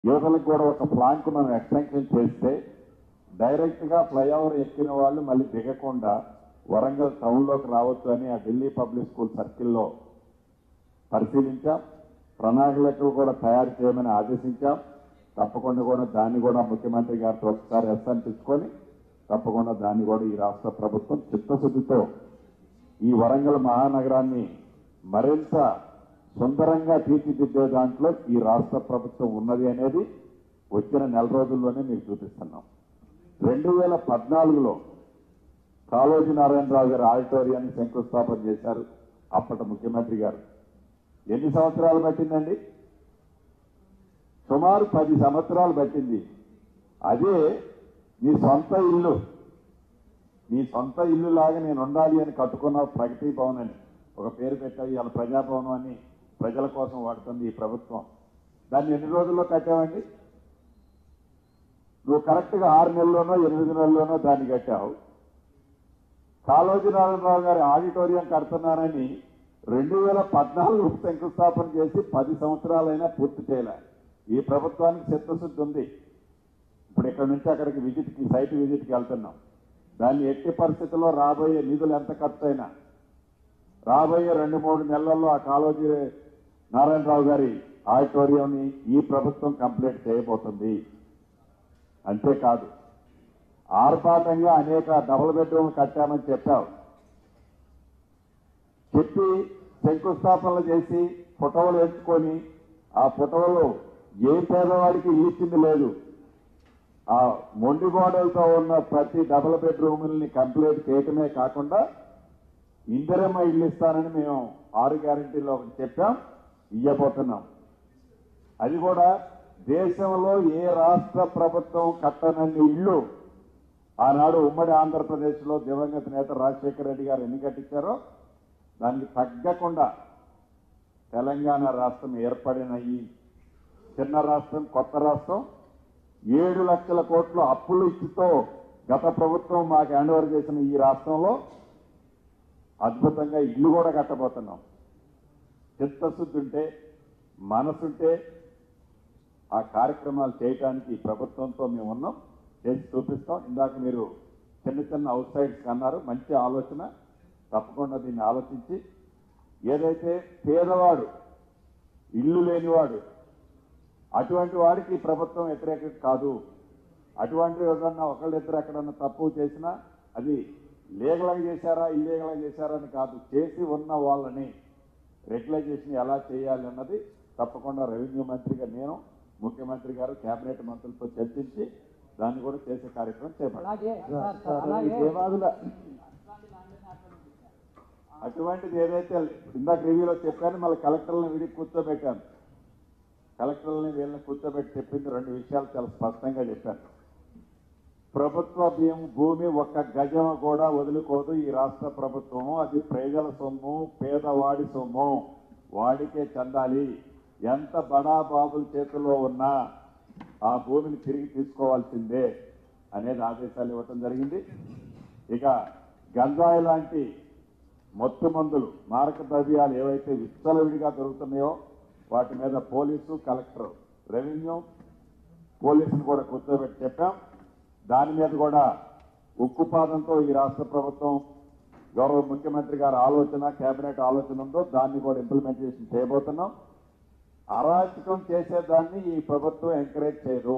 యువతలకు కూడా ఒక ప్లాంక్ మనం ఎక్స్టెన్షన్ చేస్తే డైరెక్ట్ గా ఫ్లైఓవర్ ఎక్కిన వాళ్ళు మళ్ళీ దిగకుండా వరంగల్ టౌన్ లోకి రావచ్చు అని ఆ ఢిల్లీ పబ్లిక్ స్కూల్ సర్కిల్లో పరిశీలించాం ప్రణాళికలు కూడా తయారు చేయమని ఆదేశించాం తప్పకుండా కూడా దాన్ని కూడా ముఖ్యమంత్రి గారితో ఒకసారి ఎస్సనిపించుకొని తప్పకుండా దాన్ని కూడా ఈ రాష్ట్ర ప్రభుత్వం చిత్తశుద్ధితో ఈ వరంగల్ మహానగరాన్ని మరింత సుందరంగా తీర్చిదిద్దే దాంట్లో ఈ రాష్ట్ర ప్రభుత్వం ఉన్నది అనేది వచ్చిన నెల రోజుల్లోనే మీకు చూపిస్తున్నాం రెండు వేల పద్నాలుగులో కాళోజీ నారాయణరావు గారు ఆడిటోరియాన్ని శంకుస్థాపన చేశారు అప్పటి ముఖ్యమంత్రి గారు ఎన్ని సంవత్సరాలు పట్టిందండి సుమారు పది సంవత్సరాలు పట్టింది అదే నీ సొంత ఇల్లు నీ సొంత ఇల్లు లాగా నేను ఉండాలి అని కట్టుకున్న ప్రగతి భవన్ అని ఒక పేరు పెట్టావు ఇవాళ ప్రజాభవనం అని ప్రజల కోసం వాడుతుంది ఈ ప్రభుత్వం దాన్ని ఎన్ని రోజుల్లో కట్టావండి నువ్వు కరెక్ట్ గా ఆరు నెలల్లోనో ఎనిమిది నెలల్లోనో దాన్ని కట్టావు కాళోజీ నారాయణరావు గారి ఆడిటోరియం కడుతున్నానని రెండు వేల పద్నాలుగు శంకుస్థాపన చేసి పది సంవత్సరాలైనా పూర్తి చేయలే ఈ ప్రభుత్వానికి చిత్తశుద్ధి ఉంది ఇప్పుడు ఇక్కడ నుంచి అక్కడికి విజిట్కి సైట్ విజిట్కి వెళ్తున్నాం దాన్ని ఎట్టి పరిస్థితుల్లో రాబోయే నిధులు ఎంత ఖర్చు అయినా రాబోయే రెండు మూడు నెలల్లో ఆ కాళోజీ నారాయణరావు గారి ఆడిటోరియంని ఈ ప్రభుత్వం కంప్లీట్ చేయబోతుంది అంతేకాదు ఆర్భాటంగా అనేక డబుల్ బెడ్రూమ్ కట్టామని చెప్పావు చెప్పి శంకుస్థాపనలు చేసి ఫోటోలు ఎంచుకొని ఆ ఫోటోలు ఏ పేదవాడికి ఇల్లు ఇచ్చింది లేదు ఆ మొండి గోడలతో ఉన్న ప్రతి డబుల్ బెడ్రూముల్ని కంప్లీట్ చేయటమే కాకుండా ఇందిరమ్మ ఇల్లు ఇస్తానని మేము ఆరు గ్యారంటీలో ఒకటి చెప్పాం ఇయ్యబోతున్నాం అది కూడా దేశంలో ఏ రాష్ట్ర ప్రభుత్వం కట్టనన్ని ఇల్లు ఆనాడు ఉమ్మడి ఆంధ్రప్రదేశ్లో దివంగత నేత రాజశేఖర రెడ్డి గారు ఎన్ని కట్టించారో దానికి తగ్గకుండా తెలంగాణ రాష్ట్రం ఏర్పడిన ఈ చిన్న రాష్ట్రం కొత్త రాష్ట్రం ఏడు లక్షల కోట్ల అప్పులు ఇచ్చితో గత ప్రభుత్వం మాకు హ్యాండ్ ఓవర్ చేసిన ఈ రాష్ట్రంలో అద్భుతంగా ఇల్లు కూడా కట్టబోతున్నాం చిత్తశుద్ధి ఉంటే మనసుంటే ఆ కార్యక్రమాలు చేయడానికి ఈ ప్రభుత్వంతో మేము ఉన్నాం చేసి చూపిస్తాం ఇందాక మీరు చిన్న చిన్న అవుట్ సైడ్స్ అన్నారు మంచి ఆలోచన తప్పకుండా దీన్ని ఆలోచించి ఏదైతే పేదవాడు ఇల్లు లేనివాడు అటువంటి వాడికి ఈ ప్రభుత్వం వ్యతిరేకం కాదు అటువంటి ఏదన్నా ఒకళ్ళిద్దరు ఎక్కడన్నా తప్పు చేసినా అది లీగల్గా చేశారా ఇల్లీగల్గా చేశారా అని కాదు చేసి ఉన్న వాళ్ళని రెగ్యులైజేషన్ ఎలా చేయాలి అన్నది తప్పకుండా రెవెన్యూ మంత్రిగా నేను ముఖ్యమంత్రి గారు కేబినెట్ మంత్రులతో చర్చించి దాన్ని కూడా చేసే కార్యక్రమం చేపట్టాలి అలాగే సార్, సార్, ఈ అలాగే దేవాదుల అటువంటిది ఏదైతే ఇందాక రివ్యూలో చెప్పాను మళ్ళీ కలెక్టర్లను విడికి కూర్చోబెట్టాను కలెక్టర్లని వీళ్ళని కూర్చోబెట్టి చెప్పింది రెండు విషయాలు చాలా స్పష్టంగా చెప్పాను ప్రభుత్వ భూమి భూమి ఒక్క గజం కూడా వదులుకోదు ఈ రాష్ట్ర ప్రభుత్వము అది ప్రజల సొమ్ము పేదవాడి సొమ్ము వాడికే చెందాలి ఎంత బడా బాబుల చేతిలో ఉన్నా ఆ భూమిని తిరిగి తీసుకోవాల్సిందే అనేది ఆదేశాలు ఇవ్వటం జరిగింది ఇక గంజాయి లాంటి మత్తు మందులు మారక ద్రవ్యాలు ఏవైతే విచ్చలవిడిగా దొరుకుతున్నాయో వాటి మీద పోలీసు కలెక్టర్ రెవెన్యూ పోలీసులు కూడా కూర్చోబెట్టి చెప్పాం దాని మీద కూడా ఉక్కుపాదంతో ఈ రాష్ట్ర ప్రభుత్వం గౌరవ ముఖ్యమంత్రి గారి ఆలోచన కేబినెట్ ఆలోచన ఉందో దాన్ని కూడా ఇంప్లిమెంటేషన్ చేయబోతున్నాం అరాచకం చేసేదాన్ని ఈ ప్రభుత్వం ఎంకరేజ్ చేయదు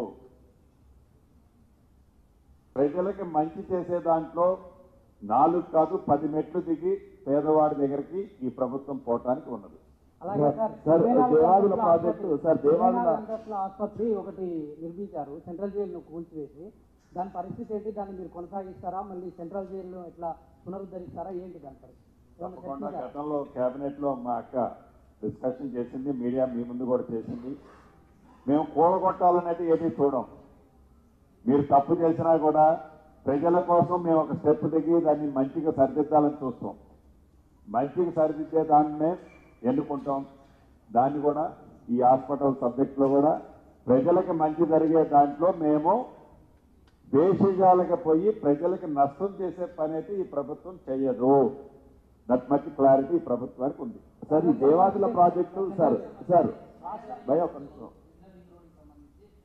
ప్రజలకి మంచి చేసే దాంట్లో నాలుగు కాదు పది మెట్లు దిగి పేదవాడి దగ్గరికి ఈ ప్రభుత్వం పోవటానికి ఉన్నది అలాగే సార్ సార్, ఇరవై నాలుగు దేవాదుల అంతస్తుల ప్రాజెక్టు, ఆసుపత్రి- సార్, ఇరవై దేవాదుల- నాలుగు అంతస్తుల ఆసుపత్రి ఒకటి నిర్మించారు సెంట్రల్ జైలును కూల్చివేసి దాని పరిస్థితి ఏంటి దాన్ని మీరు కొనసాగిస్తారా మళ్ళీ సెంట్రల్ జైలు ఎట్లా పునరుద్ధరిస్తారా ఏంటి దాని పరిస్థితి ఏమన్నా తప్పకుండా చర్చించారా? గతంలో కేబినెట్ లో మా అక్క డిస్కషన్ చేసింది మీడియా మీ ముందు కూడా చేసింది మేము కూడగొట్టాలనేది ఏమీ చూడం మీరు తప్పు చేసినా కూడా ప్రజల కోసం మేము ఒక స్టెప్ దిగి దాన్ని మంచిగా సరిదిద్దాలని చూస్తాం మంచిగా సరిదిద్దే దాన్నే ఎన్నుకుంటాం దాన్ని కూడా ఈ హాస్పిటల్ సబ్జెక్ట్ లో కూడా ప్రజలకు మంచి జరిగే దాంట్లో మేము దేశజాలకు పోయి ప్రజలకు నష్టం చేసే పని అయితే ఈ ప్రభుత్వం చేయదు దట్ మచ్ క్లారిటీ ఈ ప్రభుత్వానికి ఉంది సార్ ఈ దేవాదుల ప్రాజెక్టు సార్ సార్ భయ ఒక నిమిషం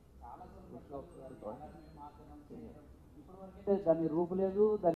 ఇప్పటివరకైతే దాని రూపు లేదు దాని